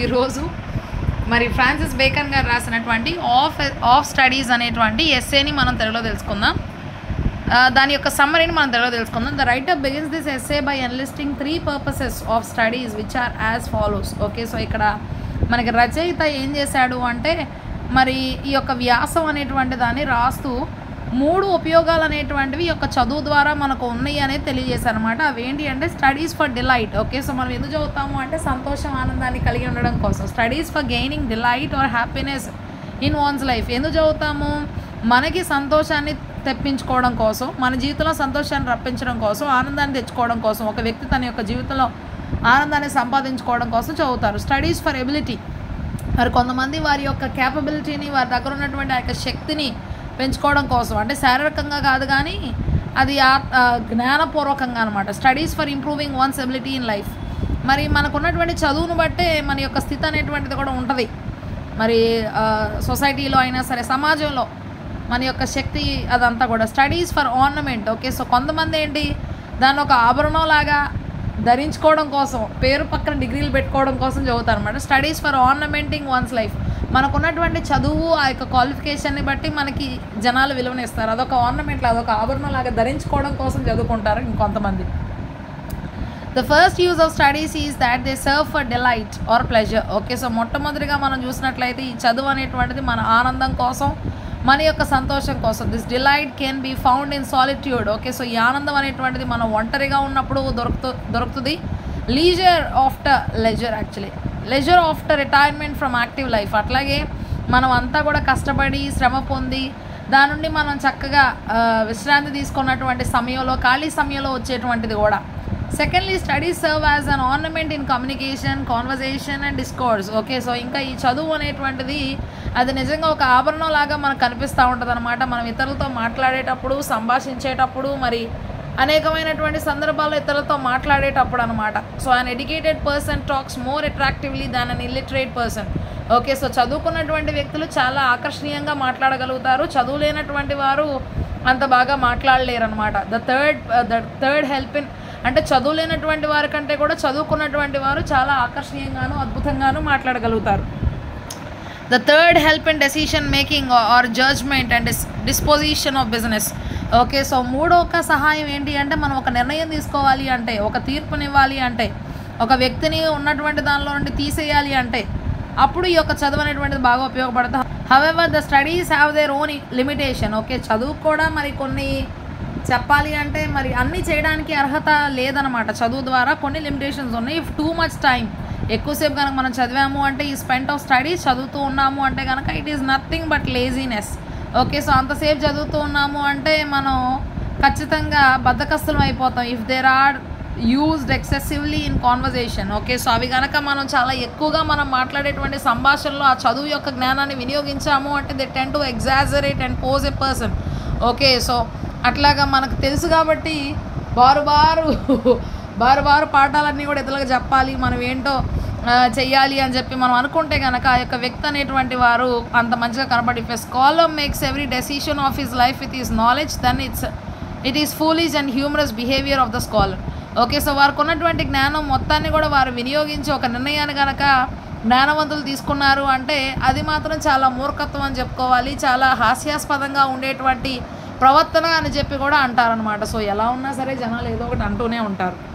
ఈరోజు మరి Francis bacon గారు రాసినటువంటి ఆఫ్ ఆఫ్ స్టడీస్ అనేటువంటి ఎస్ఏని మనం తెలుగులో తెలుసుకుందాం ఆ, దాని యొక్క సమ్మరీని మనం తెలుగులో తెలుసుకుందాం the writer begins this essay by enlisting three purposes of studies which are as follows okay so ఇక్కడ మనకి రచయిత ఏం చేశాడు అంటే మరి ఈ యొక్క వ్యాసం అనేటువంటి దాన్ని రాస్తూ మూడు ఉపయోగాలు అనేటువంటివి ఈ యొక్క చదువు ద్వారా మనకు ఉన్నాయి అనేది తెలియజేశారు అనమాట అవి ఏంటి అంటే studies for delight okay so మనం ఎందుకు చదువుతాము అంటే సంతోషం ఆనందాన్ని కలిగి ఉండడం కోసం studies for gaining delight or happiness in one's life ఎందుకు చదువుతాము మనకి సంతోషాన్ని తెప్పించుకోవడం కోసం మన జీవితంలో సంతోషాన్ని రప్పించడం కోసం ఆనందాన్ని తెచ్చుకోవడం కోసం ఒక వ్యక్తి తన యొక్క జీవితంలో ఆనందాన్ని సంపాదించుకోవడం కోసం చదువుతారు స్టడీస్ ఫర్ ఎబిలిటీ మరి కొంతమంది వారి యొక్క క్యాపబిలిటీని వారి దగ్గర ఉన్నటువంటి ఆ యొక్క శక్తిని పెంచుకోవడం కోసం అంటే శారీరకంగా కాదు కానీ అది ఆ- ఆ జ్ఞానపూర్వకంగా అనమాట studies for improving one's ability in life మరి మనకున్నటువంటి చదువును బట్టే మన యొక్క స్థితి అనేటువంటిది కూడా ఉంటుంది మరి ఆ, సొసైటీలో అయినా సరే సమాజంలో మన యొక్క శక్తి అదంతా కూడా studies for ornament okay so కొంతమంది ఏంటి దాన్ని ఒక ఆభరణం లాగా ధరించుకోవడం కోసం పేరు పక్కన డిగ్రీలు పెట్టుకోవడం కోసం చదువుతారు అనమాట studies for ornamenting one's life మనకున్నటువంటి చదువు ఆ యొక్క క్వాలిఫికేషన్ని బట్టి మనకి జనాలు విలువనిస్తారు అదొక ఆర్నమెంట్ అదొక ఆభరణం లాగా ధరించుకోవడం కోసం చదువుకుంటారు ఇంకొంతమంది the first use of studies is that they serve for delight or pleasure okay so మొట్టమొదటిగా మనం చూసినట్లయితే ఈ చదువు అనేటువంటిది మన ఆనందం కోసం మన యొక్క సంతోషం కోసం this delight can be found in solitude okay so ఈ ఆనందం అనేటువంటిది మనం ఒంటరిగా ఉన్నప్పుడు దొరుకుతూ దొరుకుతుంది leisure after leisure actually leisure after retirement from active life అట్లాగే మనం అంతా కూడా కష్టపడి శ్రమ పొంది దాని నుండి మనం చక్కగా ఆ, విశ్రాంతి తీసుకున్నటువంటి సమయంలో ఖాళీ సమయంలో వచ్చేటువంటిది కూడా secondly studies serve as an ornament in communication conversation and discourse okay so ఇంకా ఈ చదువు అనేటువంటిది అది నిజంగా ఒక ఆభరణం లాగా మనకు కనిపిస్తూ ఉంటుంది అనమాట మనం ఇతరులతో మాట్లాడేటప్పుడు సంభాషించేటప్పుడు మరి అనేకమైనటువంటి సందర్భాల్లో ఇతరులతో మాట్లాడేటప్పుడు అనమాట so an educated person talks more attractively than an illiterate person okay so చదువుకున్నటువంటి వ్యక్తులు చాలా ఆకర్షణీయంగా మాట్లాడగలుగుతారు చదువు లేనటువంటి వారు అంత బాగా మాట్లాడలేరు అనమాట the third the third help in అంటే చదువు లేనటువంటి వారి కంటే కూడా చదువుకున్నటువంటి వారు చాలా ఆకర్షణీయంగాను అద్భుతంగాను మాట్లాడగలుగుతారు the third help in decision making or judgment and dis disposition of business okay so మూడో ఒక సహాయం ఏంటి అంటే మనం ఒక నిర్ణయం తీసుకోవాలి అంటే ఒక తీర్పునివ్వాలి అంటే ఒక వ్యక్తిని ఉన్నటువంటి దానిలో నుండి తీసేయాలి అంటే అప్పుడు ఈ యొక్క చదువు అనేటువంటిది బాగా ఉపయోగపడుతుంది however the studies have their own limitation okay చదువు కూడా మరి కొన్ని చెప్పాలి అంటే మరి అన్నీ చేయడానికి అర్హత లేదనమాట చదువు ద్వారా కొన్ని లిమిటేషన్స్ ఉన్నాయి ఇఫ్ టూ మచ్ టైం ఎక్కువసేపు కనుక మనం చదివాము అంటే ఈ స్పెంట్ ఆఫ్ స్టడీస్ చదువుతూ ఉన్నాము అంటే కనుక it is nothing but laziness okay so అంతసేపు చదువుతూ ఉన్నాము అంటే మనం ఖచ్చితంగా బద్దకస్తులం అయిపోతాం if they're are used excessively in conversation okay so అవి కనుక మనం చాలా ఎక్కువగా మనం మాట్లాడేటువంటి సంభాషణలో ఆ చదువు యొక్క జ్ఞానాన్ని వినియోగించాము అంటే they tend to exaggerate and pose a person okay so అట్లాగా మనకు తెలుసు కాబట్టి బారు బారు బారు బారు పాఠాలన్నీ కూడా ఇతరులకు చెప్పాలి మనం ఏంటో ఆ, చెయ్యాలి అని చెప్పి మనం అనుకుంటే కనుక ఆ యొక్క వ్యక్తి అనేటువంటి వారు అంత మంచిగా కనబడి if a scholar makes every decision of his life with his knowledge then it's it is foolish and humorous behaviour of the scholar okay so వారికి ఉన్నటువంటి జ్ఞానం మొత్తాన్ని కూడా వారు వినియోగించి ఒక నిర్ణయాన్ని కనుక జ్ఞానవంతులు తీసుకున్నారు అంటే అది మాత్రం చాలా మూర్ఖత్వం అని చెప్పుకోవాలి చాలా హాస్యాస్పదంగా ఉండేటువంటి ప్రవర్తన అని చెప్పి కూడా అంటారనమాట సో ఎలా ఉన్నా సరే జనాలు ఏదో ఒకటి అంటూనే ఉంటారు